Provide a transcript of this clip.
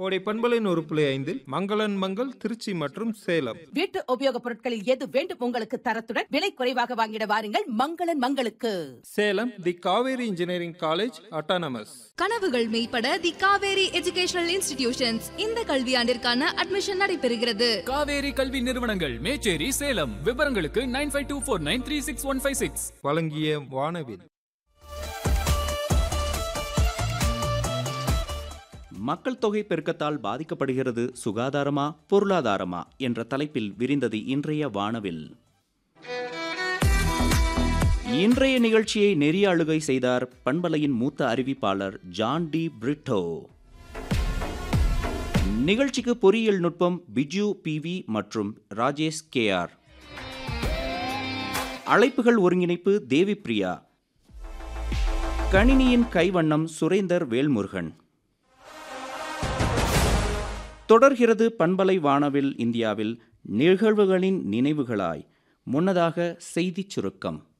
கோடை பண்பலின் ஒரு புள்ளி ஐந்தில் மங்களன் மங்கள் திருச்சி மற்றும் சேலம் வீட்டு உபயோகப் பொருட்களில் எது வேண்டும் உங்களுக்கு தரத்துடன் விலை குறைவாக வாங்கிட வாருங்கள் மங்களன் மங்களுக்கு Salem the Kaveri engineering college autonomous கனவுகள் மெய்ப்பட தி காவேரி எஜுகேஷனல் இன்ஸ்டிடியூஷன்ஸ் இந்த கல்வியாண்டிற்கான அட்மிஷன் நடைபெறுகிறது காவேரி கல்வி நிறுவனங்கள் மேச்சேரி சேலம் விவரங்களுக்கு nine five two four nine three six one five six வழங்கிய வானவில் மக்கள் தொகை பெருக்கத்தால் பாதிக்கப்படுகிறது சுகாதாரமா பொருளாதாரமா என்ற தலைப்பில் விரிந்தது இன்றைய வானவில் இன்றைய நிகழ்ச்சியை நெறிய அழுகை செய்தார் பண்பலையின் மூத்த அறிவிப்பாளர் ஜான் டி பிரிட்டோ நிகழ்ச்சிக்கு பொறியியல் நுட்பம் பிஜு பிவி மற்றும் ராஜேஷ் கேஆர் அழைப்புகள் ஒருங்கிணைப்பு தேவி பிரியா கணினியின் கைவண்ணம் சுரேந்தர் வேல்முருகன் தொடர்கிறது பண்பலை வானவில் இந்தியாவில் நிகழ்வுகளின் நினைவுகளாய் முன்னதாக செய்திச் சுருக்கம்